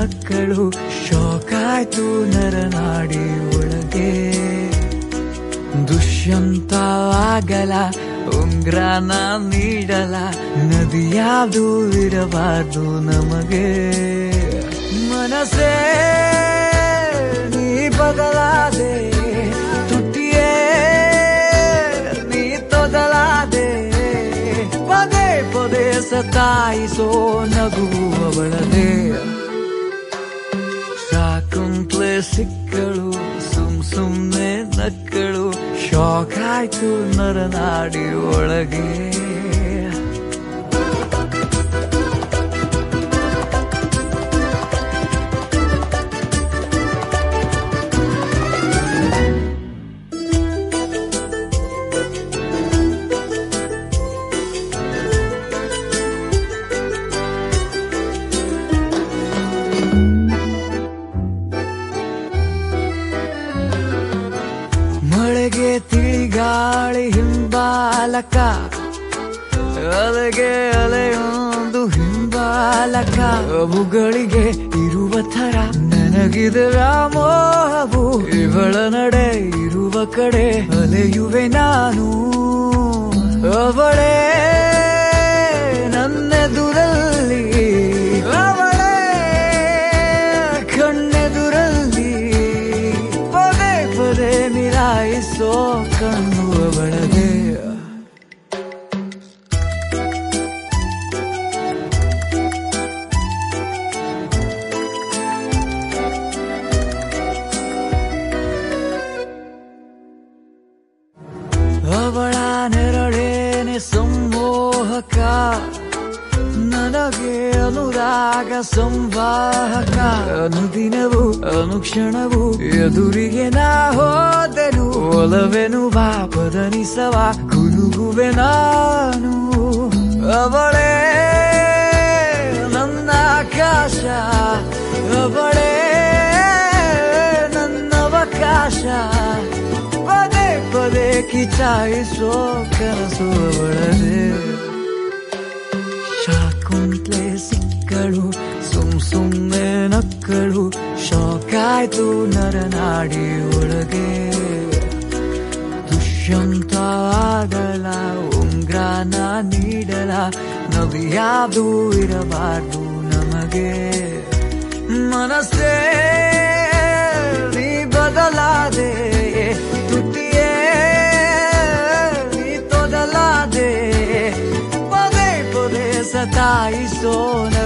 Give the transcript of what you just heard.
ಮಕ್ಕಳು ಶೋಕಾಯ್ತು ನರನಾಡಿ ಒಳಗೆ ದುಷ್ಯಂತವಾಗಲ ಉಂಗ್ರಾನ ನೀಡಲ ನದಿಯಾದು ಇರಬಾರ್ದು ನಮಗೆ ಮನಸ್ಸೇ ನೀ ಬದಲಾದೆ ತುಟಿಯೇ ನೀ ತೊದಲಾದೆ ಪದೇ ಪದೇ ಸತಾಯಿಸೋ ನಗುವವಳದೆ ಸಾಕುಂತ್ಲೆ ಸಿಕ್ಕಳು ಸುಮ್ ಸುಮ್ನೆ ನಕ್ಕಳು ಶಾಕ್ ಆಯ್ತು ನರನಾಡಿ ಒಳಗೆ ಮಳೆಗೆ ತಿಳಿಗಾಳಿ ಹಿಂಬಾಲಕ ಅಲೆಗೆ ಅಲೆಯೊಂದು ಹಿಂಬಾಲಕ ಅವುಗಳಿಗೆ ಇರುವ ಥರ ನನಗಿದರ ಮೋಹವು ಇವಳ ನಡೆ ಇರುವ ಕಡೆ ಅಲೆಯುವೆ ನಾನು ಅವಳೇ ನನ್ನೆದುರಲ್ಲಿ ಅವಳೇ ಕಣ್ಣೆದುರಲ್ಲಿ ಪದೇ ಪದೇ ಮಿಲಾಯಿಸೋ ಕಣ್ಣು ಅವಳದೇ ಅವಳ ನೆರಳೇನೆ ಸಂಮೋಹಕ ನನಗೆ ಅನುರಾಗ ಸಂವಾಹಕ ಅನುದಿನವು ಅನುಕ್ಷಣವು ಎದುರಿಗೆ ನಾ ಹೋದೆನು ಒಲವೆನು ಬಾಪದನಿಸವ ಕುಲುಗುವೆ ನಾನು ಅವಳೇ ನನ್ನ ಆಕಾಶ ಅವಳೇ ನನ್ನವಕಾಶ ಪದೇ ಪದೇ ಕಿಚಾಯಿಸೋ ಕನಸು ಅವಳದೇ ಶಾಕುಂತ್ಲೆ ಸಿಕ್ಕಳು ಸುಮ್ ಸುಮ್ಮನೆ ನಕ್ಕಳು ಶಾಕಾಯ್ತು ನರನಾಡಿ ಒಳಗೆ ದುಷ್ಯಂತ ಆಗಲ ಉಂಗ್ರಾನ ನೀಡಲ ನವಿಯಾದು ಇರಬಾರ್ದು ನಮಗೆ ಮನಸ್ಸೇ ನೀ ಬದಲಾದೆ ತುಟಿಯೇ ನೀ ತೊದಲಾದೆ ಪದೇ ಪದೇ ಸತಾಯಿಸೋ